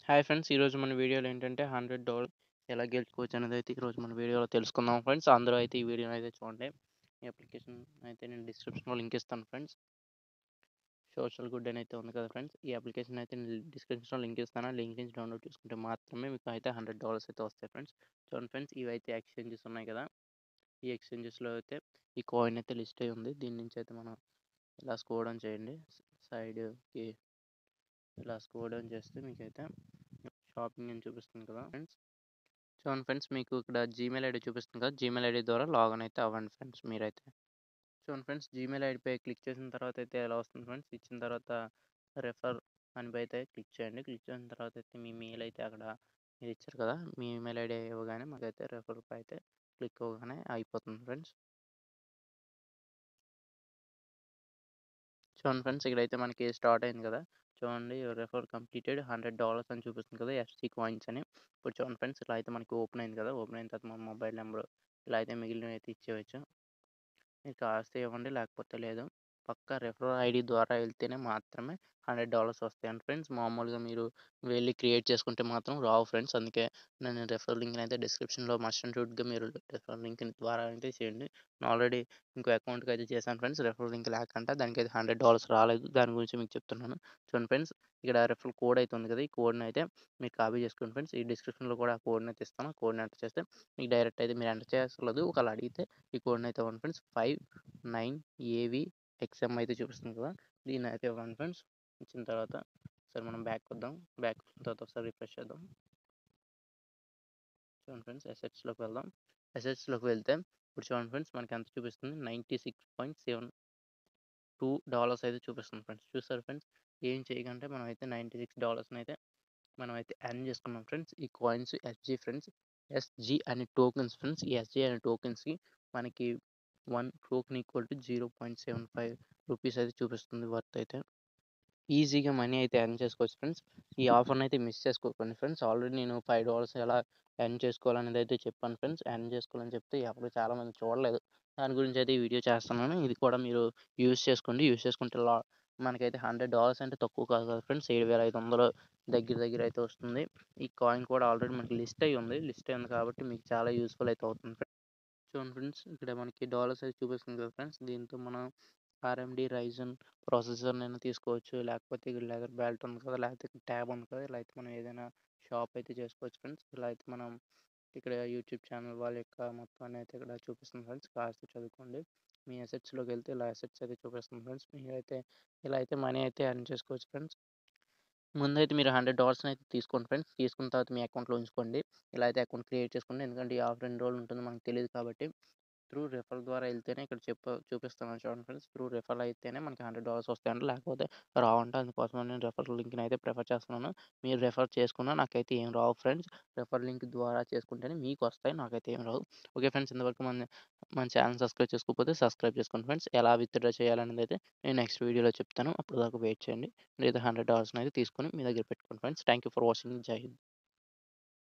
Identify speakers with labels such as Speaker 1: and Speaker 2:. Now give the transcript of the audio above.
Speaker 1: hi friends ఈరోజు మన వీడియోలో ఏంటంటే హండ్రెడ్ డాలర్ ఎలా గెలుచుకోవచ్చు అనేది అయితే ఈరోజు మన వీడియోలో తెలుసుకుందాం ఫ్రెండ్స్ అందరూ అయితే ఈ వీడియోని అయితే చూడండి ఈ అప్లికేషన్ అయితే నేను డిస్క్రిప్షన్లో లింక్ ఇస్తాను ఫ్రెండ్స్ సోషల్ గుడ్ అని అయితే ఉంది కదా ఫ్రెండ్స్ ఈ అప్లికేషన్ అయితే నేను డిస్క్రిప్షన్లో లింక్ ఇస్తాను లింక్ నుంచి డౌన్లోడ్ చేసుకుంటే మాత్రమే మీకు అయితే హండ్రెడ్ డాలర్స్ అయితే వస్తాయి ఫ్రెండ్స్ చూడండి ఫ్రెండ్స్ ఇవి అయితే ఎక్స్చేంజెస్ ఉన్నాయి కదా ఈ ఎక్స్చేంజెస్లో అయితే ఈ కాయిన్ అయితే లిస్ట్ అయి ఉంది దీని నుంచి అయితే మనం ఇలా స్కోర్ డౌన్ చేయండి సైడ్కి ఇలా స్కోర్ డౌన్ చేస్తే మీకైతే షాపింగ్ అని చూపిస్తుంది కదా ఫ్రెండ్స్ చూడండి ఫ్రెండ్స్ మీకు ఇక్కడ జీమెయిల్ ఐడి చూపిస్తుంది కదా జీమెయిల్ ఐడి ద్వారా లాగిన్ అయితే అవ్వండి ఫ్రెండ్స్ మీరైతే చూడండి ఫ్రెండ్స్ జీమెయిల్ ఐడిపై క్లిక్ చేసిన తర్వాత అయితే ఎలా వస్తుంది ఫ్రెండ్స్ ఇచ్చిన తర్వాత రెఫర్ అని అయితే క్లిక్ చేయండి క్లిక్ చేసిన తర్వాత అయితే మీ మెయిల్ అయితే అక్కడ మీరు ఇచ్చారు కదా మీ ఈమెయిల్ ఐడి ఇవ్వగానే మాకైతే రెఫర్ అయితే క్లిక్ అవ్వగానే అయిపోతుంది ఫ్రెండ్స్ చూడండి ఫ్రెండ్స్ ఇక్కడైతే మనకి స్టార్ట్ అయింది కదా చూడండి రెఫర్ కంప్లీటెడ్ హండ్రెడ్ డాలర్స్ అని చూపిస్తుంది కదా ఎస్టీ కాయిన్స్ అని ఇప్పుడు చూడండి ఫ్రెండ్స్ ఇలా అయితే మనకి ఓపెన్ అయింది కదా ఓపెన్ అయిన తర్వాత మన మొబైల్ నెంబర్ ఇలా అయితే మిగిలిన అయితే ఇచ్చేయచ్చు మీరు కాస్తే ఇవ్వండి లేకపోతే లేదు పక్క రెఫరల్ ఐడి ద్వారా వెళ్తేనే మాత్రమే హండ్రెడ్ డాలర్స్ వస్తాయండి ఫ్రెండ్స్ మామూలుగా మీరు వెళ్ళి క్రియేట్ చేసుకుంటే మాత్రం రావు ఫ్రెండ్స్ అందుకే నేను రెఫరల్ లింక్ అయితే డిస్క్రిప్షన్లో మస్ట్ అండ్ షూట్గా మీరు రెఫరల్ లింక్ ద్వారా అయితే చేయండి నేను ఆల్రెడీ ఇంకో అకౌంట్కి అయితే చేశాను ఫ్రెండ్స్ రెఫరల్ లింక్ లేకుండా దానికి అయితే హండ్రెడ్ డాలర్స్ రాలేదు దాని గురించి మీకు చెప్తున్నాను చూడండి ఫ్రెండ్స్ ఇక్కడ రెఫరల్ కోడ్ అయితే ఉంది కదా ఈ కోడ్ని అయితే మీరు కాపీ చేసుకోండి ఫ్రెండ్స్ ఈ డిస్క్రిప్షన్లో కూడా ఆ కోడ్ని అయితే ఇస్తాను కోడ్ని ఎంటర్ చేస్తే మీకు డైరెక్ట్ అయితే మీరు ఎంటర్ చేసలేదు ఒకవేళ అడిగితే ఈ కోడ్ని అయితే ఇవ్వండి ఫ్రెండ్స్ ఫైవ్ నైన్ ఏవి ఎక్స్ఎం అయితే చూపిస్తుంది కదా దీన్ని అయితే ఇవ్వండి ఫ్రెండ్స్ ఇచ్చిన తర్వాత సరే మనం బ్యాక్ వద్దాం బ్యాక్ వచ్చిన తర్వాత ఒకసారి రిఫ్రెష్ చేద్దాం చూడండి ఫ్రెండ్స్ ఎసెట్స్లోకి వెళ్దాం ఎసెట్స్లోకి వెళ్తే ఇప్పుడు చూడండి ఫ్రెండ్స్ మనకి ఎంత చూపిస్తుంది ninety six point seven two dollars అయితే చూపిస్తుంది ఫ్రెండ్స్ చూసారు ఫ్రెండ్స్ ఏం చేయకంటే మనం అయితే నైంటీ సిక్స్ డాలర్స్ని అయితే మనం అయితే ఎర్న్ చేసుకున్నాం ఫ్రెండ్స్ ఈ కాయిన్స్ ఎస్జీ ఫ్రెండ్స్ ఎస్జీ అనే టోకెన్స్ ఫ్రెండ్స్ ఈ ఎస్జీ అనే టోకెన్స్కి మనకి one token equal to zero point seven five rupees అయితే చూపిస్తుంది వర్త్ అయితే ఈజీగా మనీ అయితే ఎర్న్ చేసుకోవచ్చు ఫ్రెండ్స్ ఈ ఆఫర్ని అయితే మిస్ చేసుకోకండి ఫ్రెండ్స్ ఆల్రెడీ నేను ఫైవ్ డాలర్స్ ఎలా ఎర్న్ చేసుకోవాలనేది అయితే చెప్పాను ఫ్రెండ్స్ ఎర్న్ చేసుకోవాలని చెప్తే ఎవరు చాలామంది చూడలేదు దాని గురించి అయితే ఈ వీడియో చేస్తున్నాను ఇది కూడా మీరు యూస్ చేసుకోండి యూస్ చేసుకుంటే లా మనకైతే హండ్రెడ్ డాలర్స్ అంటే తక్కువ కాదు కదా ఫ్రెండ్స్ ఏడు వేల ఐదు వందలు దగ్గర దగ్గర అయితే వస్తుంది ఈ కాయిన్ కూడా ఆల్రెడీ మనకి లిస్ట్ అయి ఉంది లిస్ట్ అయి ఉంది కాబట్టి మీకు చాలా యూస్ఫుల్ అయితే అవుతుంది చూడండి ఫ్రెండ్స్ ఇక్కడ మనకి డాలర్స్ అయితే చూపిస్తుంది కదా ఫ్రెండ్స్ దీంతో మనం ఆర్ఎండి రైజన్ ప్రాసెసర్ నేను తీసుకోవచ్చు లేకపోతే ఇక్కడ లెదర్ బెల్ట్ ఉంది కదా లేకపోతే ఇక్కడ ట్యాబ్ ఉంది కదా ఇలా అయితే మనం ఏదైనా షాప్ అయితే చేసుకోవచ్చు ఫ్రెండ్స్ ఇలా అయితే మనం ఇక్కడ యూట్యూబ్ ఛానల్ వాళ్ళ యొక్క మొత్తాన్ని అయితే ఇక్కడ చూపిస్తుంది ఫ్రెండ్స్ కాస్త చదువుకోండి మీ అసెట్స్లోకి వెళ్తే ఇలా అసెట్స్ అయితే చూపిస్తుంది ఫ్రెండ్స్ మీరైతే ఇలా అయితే మనీ అయితే ఎర్న్ చేసుకోవచ్చు ఫ్రెండ్స్ ముందైతే మీరు హండ్రెడ్ డాలర్స్ని అయితే తీసుకోండి ఫ్రెండ్స్ తీసుకున్న తర్వాత మీ అకౌంట్లో ఉంచుకోండి ఇలా అయితే అకౌంట్ క్రియేట్ చేసుకోండి ఎందుకంటే ఈ ఆఫర్ ఎన్ని రోజులు ఉంటుందో మనకు తెలియదు కాబట్టి త్రూ రెఫర్ ద్వారా వెళ్తేనే ఇక్కడ చెప్ప చూపిస్తున్నాను చూడండి ఫ్రెండ్స్ త్రూ రెఫర్ అయితేనే మనకి హండ్రెడ్ డాలర్స్ వస్తాయండి లేకపోతే రావంట అందుకోసం నేను రెఫర్ లింక్ని అయితే ప్రిఫర్ చేస్తున్నాను మీరు రెఫర్ చేసుకున్నా నాకైతే ఏం రావు ఫ్రెండ్స్ రెఫర్ లింక్ ద్వారా చేసుకుంటేనే మీకు వస్తాయి నాకైతే ఏం రావు ఓకే ఫ్రెండ్స్ ఇంతవరకు మన మన ఛానల్ సబ్స్క్రైబ్ చేసుకోకపోతే సబ్స్క్రైబ్ చేసుకోండి ఫ్రెండ్స్ ఎలా విత్డ్రా చేయాలనేది అయితే నేను నెక్స్ట్ వీడియోలో చెప్తాను అప్పుడు దాకా వెయిట్ చేయండి లేదా హండ్రెడ్ డాలర్స్ని అయితే తీసుకొని మీ దగ్గర పెట్టుకోండి friends thank you for watching జై హింద్